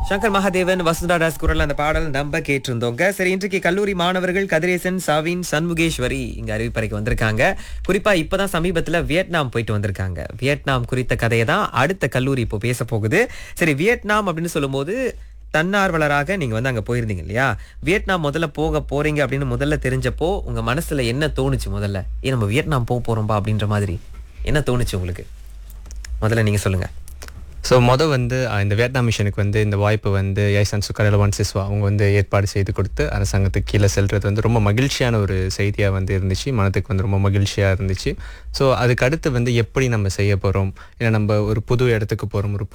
சங்கர் மகாதேவன் வசுந்தா தாஸ் குரல் அந்த பாடல் நம்ப கேட்டிருந்தோங்க சரி இன்றைக்கு கல்லூரி மாணவர்கள் கதிரேசன் சாவின் சண்முகேஸ்வரி இங்க அறிவிப்பறைக்கு வந்திருக்காங்க குறிப்பா இப்பதான் சமீபத்துல வியட்நாம் போயிட்டு வந்திருக்காங்க வியட்நாம் குறித்த கதையை தான் அடுத்த கல்லூரி இப்போ பேச போகுது சரி வியட்நாம் அப்படின்னு சொல்லும்போது தன்னார்வலராக நீங்க வந்து அங்க போயிருந்தீங்க இல்லையா வியட்நாம் முதல்ல போக போறீங்க அப்படின்னு முதல்ல தெரிஞ்சப்போ உங்க மனசுல என்ன தோணுச்சு முதல்ல ஏ நம்ம வியட்நாம் போக போறோம்பா அப்படின்ற மாதிரி என்ன தோணுச்சு உங்களுக்கு முதல்ல நீங்க சொல்லுங்க ஸோ மொதல் வந்து அஹ், இந்த வியட்நாம் மிஷனுக்கு வந்து இந்த வாய்ப்பு வந்து யைசன் சுக்கரலவான் சிஸ்வா அவங்க வந்து ஏற்பாடு செய்து கொடுத்து அரசாங்கத்துக்கு கீழே செல்றது வந்து ரொம்ப மகிழ்ச்சியான ஒரு செய்தியாக வந்து இருந்துச்சு மனதுக்கு வந்து ரொம்ப மகிழ்ச்சியாக இருந்துச்சு ஸோ அதுக்கு அடுத்து வந்து எப்படி நம்ம செய்ய போகிறோம் ஏன்னா நம்ம ஒரு புது இடத்துக்கு போகிறோம் ஒரு